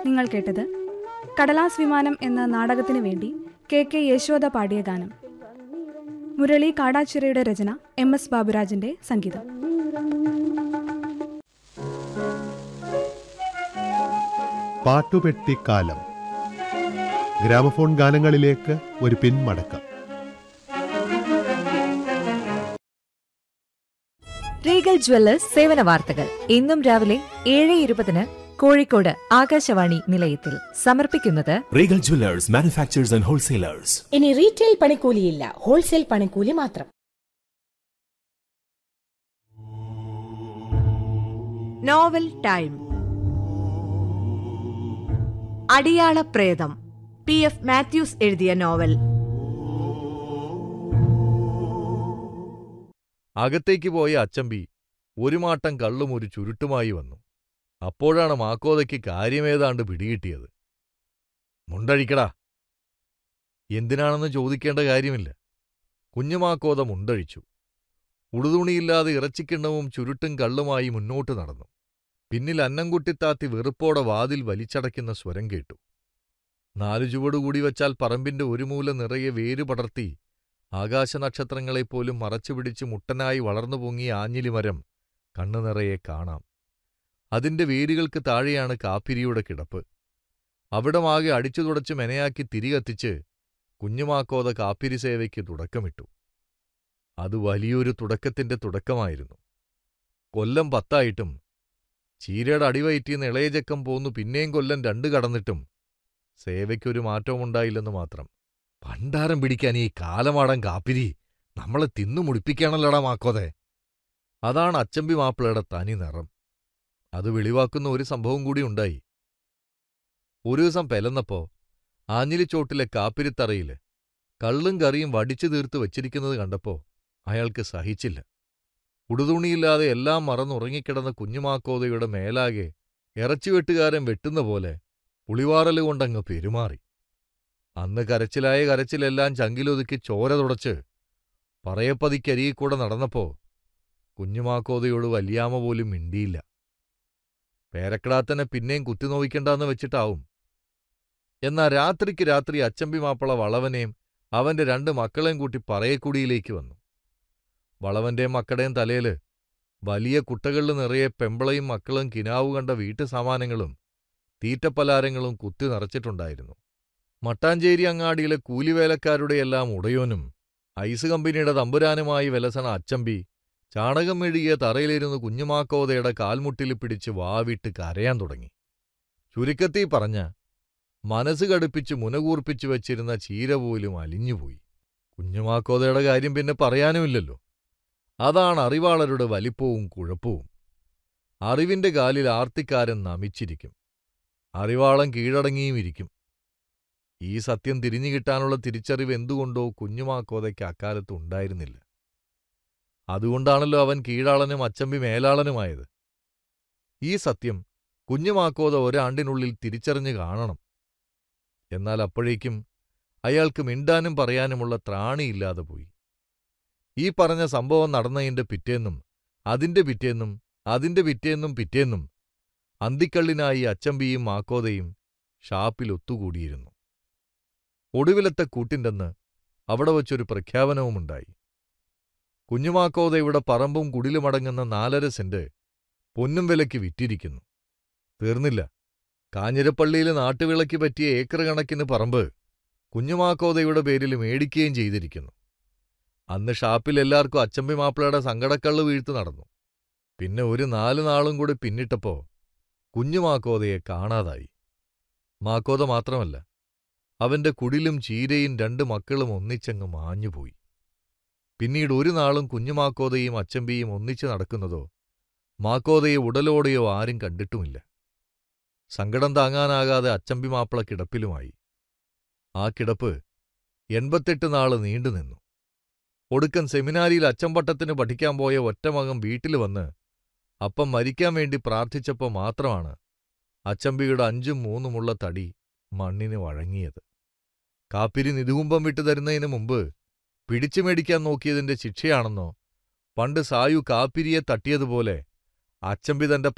നിങ്ങൾ കേട്ടത് കടലാസ് വിമാനം എന്ന നാടകത്തിനു വേണ്ടി കെ കെ യശോദ പാടിയ ഗാനം മുരളി കാടാച്ചിറയുടെ രചന എം എസ് ബാബുരാജിന്റെ സംഗീതം പാട്ടുപെട്ടിക്കാലം ഗ്രാമഫോൺ ഗാനങ്ങളിലേക്ക് ഒരു പിന്മടക്കം റീഗൽ ജ്വല്ലേഴ്സ് സേവന വാർത്തകൾ ഇന്നും രാവിലെ ഏഴ് ഇരുപതിന് കോഴിക്കോട് ആകാശവാണി നിലയത്തിൽ സമർപ്പിക്കുന്നത് Regal Jewelers, manufacturers and wholesalers. ഇനി റീറ്റെയിൽ പണിക്കൂലിയില്ല ഹോൾസെയിൽ പണിക്കൂലി മാത്രം നോവൽ ടൈം അടിയാള പ്രേതം പി എഫ് മാത്യൂസ് എഴുതിയ നോവൽ അകത്തേക്ക് പോയ അച്ചമ്പി ഒരു മാട്ടം കള്ളും ഒരു ചുരുട്ടുമായി വന്നു അപ്പോഴാണ് മാക്കോതയ്ക്ക് കാര്യമേതാണ്ട് പിടികിട്ടിയത് മുണ്ടഴിക്കടാ എന്തിനാണെന്ന് ചോദിക്കേണ്ട കാര്യമില്ല കുഞ്ഞുമാക്കോത മുണ്ടഴിച്ചു ഉടുതുണിയില്ലാതെ ഇറച്ചിക്കിണ്ണവും ചുരുട്ടും കള്ളുമായി മുന്നോട്ട് നടന്നു പിന്നിൽ അന്നംകുട്ടിത്താത്തി വെറുപ്പോടെ വാതിൽ വലിച്ചടയ്ക്കുന്ന സ്വരം കേട്ടു നാലു ചുവടുകൂടി വച്ചാൽ പറമ്പിന്റെ ഒരു മൂല നിറയെ വേര് പടർത്തി ആകാശനക്ഷത്രങ്ങളെപ്പോലും മറച്ചുപിടിച്ച് മുട്ടനായി വളർന്നു പൊങ്ങിയ ആഞ്ഞിലിമരം കണ്ണു നിറയെ കാണാം അതിന്റെ വേരുകൾക്ക് താഴെയാണ് കാപ്പിരിയുടെ കിടപ്പ് അവിടമാകെ അടിച്ചു തുടച്ച് മെനയാക്കി തിരികത്തിച്ച് കുഞ്ഞുമാക്കോത കാപ്പിരി സേവയ്ക്ക് തുടക്കമിട്ടു അത് വലിയൊരു തുടക്കത്തിന്റെ തുടക്കമായിരുന്നു കൊല്ലം പത്തായിട്ടും ചീരയുടെ അടിവയറ്റിന്ന് ഇളയചക്കം പോന്നു പിന്നെയും കൊല്ലം രണ്ട് കടന്നിട്ടും സേവയ്ക്കൊരു മാറ്റവുമുണ്ടായില്ലെന്ന് മാത്രം പണ്ടാരം പിടിക്കാൻ ഈ കാലമാടൻ കാപ്പിരി നമ്മളെ തിന്നു മുടിപ്പിക്കാണല്ലോടാ മാക്കോതെ അതാണ് അച്ചമ്പി മാപ്പിളയുടെ തനി നിറം അത് വെളിവാക്കുന്ന ഒരു സംഭവം കൂടി ഉണ്ടായി ഒരു ദിവസം പെലന്നപ്പോ ആഞ്ഞിലിച്ചോട്ടിലെ കാപ്പിരിത്തറയില് കള്ളും കറിയും വടിച്ചു തീർത്ത് വച്ചിരിക്കുന്നത് കണ്ടപ്പോ അയാൾക്ക് സഹിച്ചില്ല ഉടുതുണിയില്ലാതെ എല്ലാം മറന്നുറങ്ങിക്കിടന്ന കുഞ്ഞുമാക്കോതയുടെ മേലാകെ ഇറച്ചിവെട്ടുകാരൻ വെട്ടുന്ന പോലെ പുളിവാറല് കൊണ്ടങ്ങ് പെരുമാറി അന്ന് കരച്ചിലായ കരച്ചിലെല്ലാം ചങ്കിലൊതുക്കി ചോര തുടച്ച് പറയപ്പതിക്കരിയിൽ കൂടെ നടന്നപ്പോ കുഞ്ഞുമാക്കോതയോട് വല്യാമ്മ പോലും മിണ്ടിയില്ല പേരക്കിടാത്തനെ പിന്നെയും കുത്തിനോവിക്കണ്ടെന്ന് വെച്ചിട്ടാവും എന്നാ രാത്രിക്ക് രാത്രി അച്ചമ്പി മാപ്പിള വളവനെയും അവന്റെ രണ്ട് മക്കളെയും കൂട്ടി പറയക്കുടിയിലേക്ക് വന്നു വളവന്റെയും മക്കടേയും തലയില് വലിയ കുട്ടകളിൽ നിറയെ പെമ്പളയും മക്കളും കിനാവു കണ്ട വീട്ടു സാമാനങ്ങളും തീറ്റപ്പലാരങ്ങളും കുത്തി നിറച്ചിട്ടുണ്ടായിരുന്നു മട്ടാഞ്ചേരി അങ്ങാടിയിലെ കൂലിവേലക്കാരുടെയെല്ലാം ഉടയോനും ഐസ് കമ്പനിയുടെ തമ്പുരാനുമായി വിലസണ അച്ചമ്പി ചാണകം മെഴുകിയ തറയിലിരുന്ന് കുഞ്ഞുമാക്കോതയുടെ കാൽമുട്ടിൽ പിടിച്ച് വാവിട്ട് കരയാൻ തുടങ്ങി ചുരുക്കത്തി പറഞ്ഞ മനസ്സ് കടുപ്പിച്ച് മുനകൂർപ്പിച്ചു വച്ചിരുന്ന ചീര പോലും അലിഞ്ഞുപോയി കുഞ്ഞുമാക്കോതയുടെ കാര്യം പിന്നെ പറയാനുമില്ലല്ലോ അതാണ് അറിവാളരുടെ വലിപ്പവും കുഴപ്പവും അറിവിന്റെ കാലിൽ ആർത്തിക്കാരൻ നമിച്ചിരിക്കും അറിവാളം കീഴടങ്ങിയും ഇരിക്കും ഈ സത്യം തിരിഞ്ഞു കിട്ടാനുള്ള തിരിച്ചറിവ് എന്തുകൊണ്ടോ കുഞ്ഞുമാക്കോതയ്ക്ക് അക്കാലത്ത് ഉണ്ടായിരുന്നില്ല അതുകൊണ്ടാണല്ലോ അവൻ കീഴാളനും അച്ചമ്പി മേലാളനുമായത് ഈ സത്യം കുഞ്ഞുമാക്കോത ഒരാണ്ടിനുള്ളിൽ തിരിച്ചറിഞ്ഞു കാണണം എന്നാൽ അപ്പോഴേക്കും അയാൾക്ക് മിണ്ടാനും പറയാനുമുള്ള ത്രാണിയില്ലാതെ പോയി ഈ പറഞ്ഞ സംഭവം നടന്നതിന്റെ പിറ്റേന്നും അതിന്റെ പിറ്റേന്നും അതിന്റെ പിറ്റേന്നും പിറ്റേന്നും അന്തിക്കള്ളിനായി അച്ചമ്പിയും മാക്കോതയും ഷാപ്പിൽ ഒത്തുകൂടിയിരുന്നു ഒടുവിലത്തെ കൂട്ടിൻ്റെന്ന് അവിടെ വച്ചൊരു പ്രഖ്യാപനവുമുണ്ടായി കുഞ്ഞുമാക്കോതയുടെ പറമ്പും കുടിലുമടങ്ങുന്ന നാലര സെന്റ് പൊന്നും വിലയ്ക്ക് വിറ്റിരിക്കുന്നു തീർന്നില്ല കാഞ്ഞിരപ്പള്ളിയിൽ നാട്ടുവിളയ്ക്ക് പറ്റിയ ഏക്കർ കണക്കിന് പറമ്പ് കുഞ്ഞുമാക്കോതയുടെ പേരിൽ മേടിക്കുകയും ചെയ്തിരിക്കുന്നു അന്ന് ഷാപ്പിൽ എല്ലാവർക്കും അച്ചമ്പി മാപ്പിളയുടെ സങ്കടക്കള്ള് വീഴ്ത്തു നടന്നു പിന്നെ ഒരു നാലു നാളും കൂടി പിന്നിട്ടപ്പോ കുഞ്ഞുമാക്കോതയെ കാണാതായി മാക്കോത മാത്രമല്ല അവന്റെ കുടിലും ചീരയും രണ്ട് മക്കളും ഒന്നിച്ചങ്ങ് മാഞ്ഞുപോയി പിന്നീട് ഒരു നാളും കുഞ്ഞുമാക്കോതയും അച്ചമ്പിയും ഒന്നിച്ചു നടക്കുന്നതോ മാക്കോതയെ ഉടലോടെയോ ആരും കണ്ടിട്ടുമില്ല സങ്കടം താങ്ങാനാകാതെ അച്ചമ്പി മാപ്പിള കിടപ്പിലുമായി ആ കിടപ്പ് എൺപത്തെട്ട് നാള് നീണ്ടുനിന്നു ഒടുക്കൻ സെമിനാരിയിൽ അച്ചമ്പട്ടത്തിന് പഠിക്കാൻ പോയ ഒറ്റമകൻ വീട്ടിൽ വന്ന് അപ്പം മരിക്കാൻ വേണ്ടി പ്രാർത്ഥിച്ചപ്പോൾ മാത്രമാണ് അച്ചമ്പിയുടെ അഞ്ചും മൂന്നുമുള്ള തടി മണ്ണിന് വഴങ്ങിയത് കാപ്പിരി നിതുകുംബം വിട്ടു തരുന്നതിന് മുമ്പ് പിടിച്ചു മേടിക്കാൻ നോക്കിയതിന്റെ ശിക്ഷയാണെന്നോ പണ്ട് സായു കാപ്പിരിയെ തട്ടിയതുപോലെ അച്ചമ്പി തന്റെ